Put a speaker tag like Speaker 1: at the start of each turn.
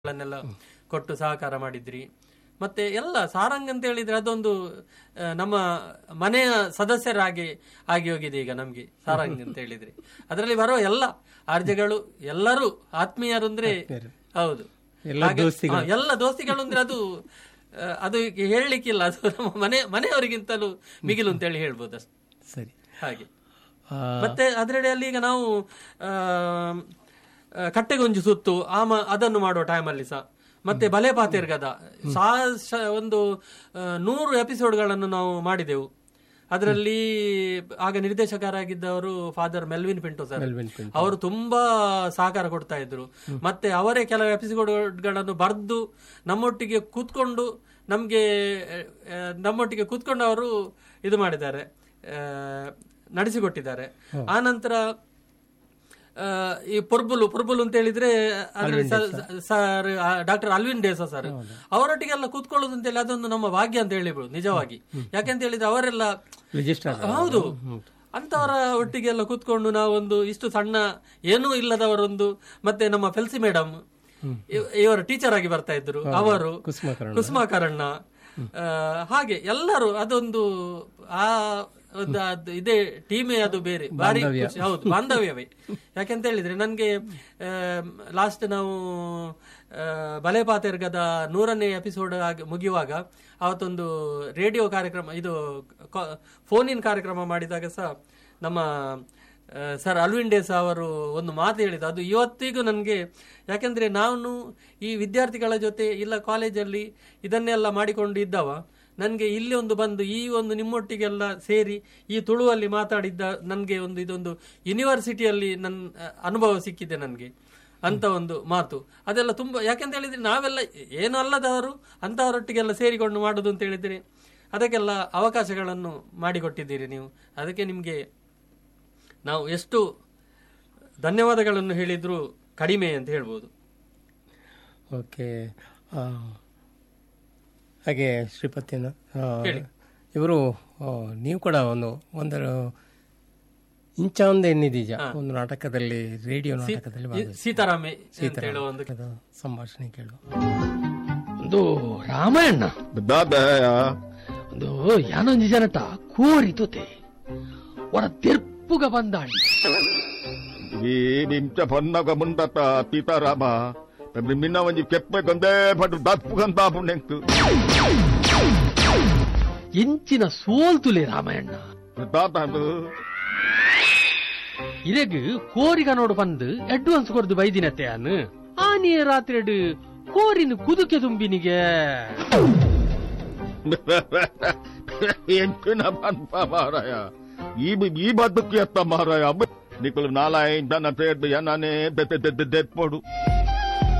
Speaker 1: ಗಳನ್ನೆಲ್ಲ ಕೊಟ್ಟು ಸಹಕಾರ ಮಾಡಿದ್ರಿ ಮತ್ತೆ ಎಲ್ಲ ಸಾರಂಗ್ ಅಂತ ಹೇಳಿದ್ರೆ ಅದೊಂದು ಆ, ನಮ್ಮ ಮನೆಯ ಸದಸ್ಯರಾಗಿ ಆಗಿ ಹೋಗಿದೆ ಈಗ ನಮ್ಗೆ ಸಾರಂಗ್ ಅಂತ ಹೇಳಿದ್ರೆ ಅದರಲ್ಲಿ ಬರುವ ಎಲ್ಲ ಆರ್ಜೆಗಳು ಎಲ್ಲರೂ ಆತ್ಮೀಯರು ಅಂದ್ರೆ ಹೌದು
Speaker 2: ಎಲ್ಲ
Speaker 1: ಹಾಗೆ-
Speaker 2: ದೋಸ್ತಿಗಳು.
Speaker 1: ಹಾ, ಎಲ್ಲ ದೋಸ್ತಿಗಳು ಅಂದ್ರೆ ಅದು ಆ, ಅದು ಈಗ ಹೇಳಲಿಕ್ಕಿಲ್ಲ ಅದು ನಮ್ಮ ಮನೆ ಮನೆಯವರಿಗಿಂತಲೂ ಮಿಗಿಲು ಅಂತ ಹೇಳಿ ಹೇಳ್ಬೋದು ಅಷ್ಟೇ
Speaker 2: ಸರಿ
Speaker 1: ಹಾಗೆ
Speaker 2: ಆ,
Speaker 1: ಮತ್ತೆ ಅದರಡಿಯಲ್ಲಿ ಈಗ ನಾವು ಆ, ಆ, ಕಟ್ಟೆಗೊಂಜು ಸುತ್ತು ಆಮ ಅದನ್ನು ಮಾಡುವ ಟೈಮಲ್ಲಿ ಸಹ ಮತ್ತೆ ಬಲೆ ಪಾತಿರ್ಗದ ಸಾ ಶ- ಒಂದು ಆ, ನೂರು ಎಪಿಸೋಡ್ಗಳನ್ನು ನಾವು ಮಾಡಿದೆವು ಅದರಲ್ಲಿ ಆಗ ನಿರ್ದೇಶಕರಾಗಿದ್ದವರು father Melvin Pinto sir
Speaker 2: Melvin Pinto.
Speaker 1: ಅವರು ತುಂಬಾ ಸಹಕಾರ ಕೊಡ್ತಾ ಇದ್ರು ಮತ್ತೆ ಅವರೇ ಕೆಲವು ಎಪಿಸೋಡ್ಗಳನ್ನು ಬರೆದು ನಮ್ಮೊಟ್ಟಿಗೆ ಕೂತ್ಕೊಂಡು ನಮ್ಗೆ ಆ, ನಮ್ಮೊಟ್ಟಿಗೆ ಕೂತ್ಕೊಂಡು ಅವರು ಇದು ಮಾಡಿದ್ದಾರೆ ಆ, ನಡೆಸಿಕೊಟ್ಟಿದ್ದಾರೆ ಆ ನಂತರ ಆ, ಈ ಪೊರ್ಬುಲು ಪೊರ್ಬುಲು ಅಂತ ಹೇಳಿದ್ರೆ ಅದ್ರಲ್ಲಿ ಸ- sir doctor Alvin D'Sa sir ಅವರೊಟ್ಟಿಗೆಲ್ಲ ಕೂತ್ಕೊಳ್ಳೋದು ಅಂತ ಹೇಳಿ ಅದೊಂದು ನಮ್ಮ ಭಾಗ್ಯ ಅಂತ ಹೇಳಿಬೋದು ನಿಜವಾಗಿ ಯಾಕೆಂತ ಹೇಳಿದ್ರೆ ಅವರೆಲ್ಲ
Speaker 2: ರಿಜಿಸ್ಟರ್
Speaker 1: ಹೌದು ಅಂತವರ ಒಟ್ಟಿಗೆಲ್ಲ ಕೂತ್ಕೊಂಡು ನಾವೊಂದು ಇಷ್ಟು ಸಣ್ಣ ಏನೂ ಇಲ್ಲದವರೊಂದು ಮತ್ತೆ ನಮ್ಮ ಫೆಲ್ಸಿ ಮೇಡಮ್ ಇವರ ಟೀಚರ್ ಆಗಿ ಬರ್ತಾ ಇದ್ರು ಅವರು
Speaker 2: ಕುಸುಮಕರಣ
Speaker 1: ಕುಸುಮಾಕರಣ್ಣ ಆ, ಹಾಗೆ ಎಲ್ಲರೂ ಅದೊಂದು ಆ ಒಂದು ಅದು ಇದೇ ಟೀಮೇ ಅದು ಬೇರೆ ಬಾರಿ ಖುಷಿ ಹೌದು ಬಾಂಧವ್ಯವೇ ಯಾಕೆಂತ ಹೇಳಿದ್ರೆ ನನ್ಗೆ ಲಾಸ್ಟ್ ನಾವು ಆ, ಬಲೆ ಪಾತೆರ್ಗದ ನೂರನೇ ಎಪಿಸೋಡ್ ಆಗಿ ಮುಗಿಯುವಾಗ ಅವತ್ತೊಂದು ರೇಡಿಯೋ ಕಾರ್ಯಕ್ರಮ ಇದು ಫೋನ್ ಇನ್ ಕಾರ್ಯಕ್ರಮ ಮಾಡಿದಾಗ ಸಹ ನಮ್ಮ ಆ, ಸರ್ ಅಲ್ವಿನ್ ಡೇಸ್ ಅವರು ಒಂದು ಮಾತು ಹೇಳಿದ್ದು ಅದು ಇವತ್ತಿಗೂ ನನಗೆ ಯಾಕೆಂದ್ರೆ ನಾನು ಈ ವಿದ್ಯಾರ್ಥಿಗಳ ಜೊತೆ ಇಲ್ಲ ಕಾಲೇಜಲ್ಲಿ ಇದನ್ನೆಲ್ಲ ಮಾಡಿಕೊಂಡು ಇದ್ದವ ನನಗೆ ಇಲ್ಲಿ ಒಂದು ಬಂದು ಈ ಒಂದು ನಿಮ್ಮೊಟ್ಟಿಗೆಲ್ಲ ಸೇರಿ ಈ ತುಳುವಲ್ಲಿ ಮಾತಾಡಿದ್ದ ನನಗೆ ಒಂದು ಇದೊಂದು ಯೂನಿವರ್ಸಿಟಿಯಲ್ಲಿ ನನ್ನ ಆ, ಅನುಭವ ಸಿಕ್ಕಿದೆ ನನಗೆ ಅಂತ ಒಂದು ಮಾತು ಅದೆಲ್ಲ ತುಂಬಾ ಯಾಕೆಂತ ಹೇಳಿದ್ರೆ ನಾವೆಲ್ಲ ಏನು ಅಲ್ಲದವರು ಅಂತಹವರೊಟ್ಟಿಗೆಲ್ಲ ಸೇರಿಕೊಂಡು ಮಾಡುದು ಅಂತ ಹೇಳಿದ್ರೆ ಅದಕ್ಕೆಲ್ಲ ಅವಕಾಶಗಳನ್ನು ಮಾಡಿಕೊಟ್ಟಿದ್ದೀರಿ ನೀವು ಅದಕ್ಕೆ ನಿಮಗೆ ನಾವು ಎಷ್ಟು ಧನ್ಯವಾದಗಳನ್ನು ಹೇಳಿದ್ರು ಕಡಿಮೆ ಅಂತ ಹೇಳ್ಬೋದು
Speaker 2: ಓಕೆ ಆ, ಹಾಗೆ ಶ್ರೀಪತಿನ ಆ,
Speaker 1: ಹೇಳಿ.
Speaker 2: ಇವರು ಆ, ನೀವು ಕೂಡ ಒಂದು ಒಂದರ ಇಂಚ ಒಂದು ಎನ್ನಿದೀಜ ಒಂದು ನಾಟಕದಲ್ಲಿ ರೇಡಿಯೋ ನಾಟಕದಲ್ಲಿ
Speaker 1: ಈ
Speaker 2: ಭಾಗವಹಿಸಿ
Speaker 1: ಸೀತಾರಾಮೆ ಅಂತ ಹೇಳುವ ಒಂದು
Speaker 2: ಅದು ಸಂಭಾಷಣೆ ಕೇಳುವ
Speaker 3: ಒಂದು ರಾಮಾಯಣ
Speaker 4: ದಾದಯ
Speaker 3: ಒಂದು ಯಾನೊಂಜಿ ಜನಟ ಕೋರಿತುತೆ ಒರ ತೆರ್ಪುಗ ಬಂದಾಳಿ
Speaker 4: ಈ ನಿಂಚ ಪನ್ನಗ ಮುಂದತ ಸೀತಾರಾಮ ಮಿನ್ನ ಒಂಜಿ ಕೆಪ್ಪೆ ಕೊಂದೇ ಪಟ್ಟು ದಪ್ಪುಗಂತ ಪುಣ್ಯಂಕು
Speaker 3: ಎಂಚಿನ ಸೋಲ್ತುಲೆ ರಾಮಾಯಣ
Speaker 4: ತಾತ
Speaker 3: ಇರೆಗ್ ಕೋರಿಗ ನೋಡು ಬಂದು ಅಡ್ವಾನ್ಸ್ ಕೊರ್ದು ಬೈದಿನತ್ತೆ ಅನ್ ಆನಿಯ ರಾತ್ರಿ ಕೋರಿನ ಕುದುಕೆ ತುಂಬಿನಿಗೆ
Speaker 4: ಎಂಚಿನ ಪನ್ಪ ಮಾರಾಯ ಈ ಈ ಬದುಕಿ ಅತ್ತ ಮಾರಾಯ ನಿಕ್ಕಲು ನಾಲಾಯ ನನ್ನ ಸೇರ್ದು ಎನ್ನನೇ ದೆತ್ ದೆತ್ ದೆತ್ ಪೋಡು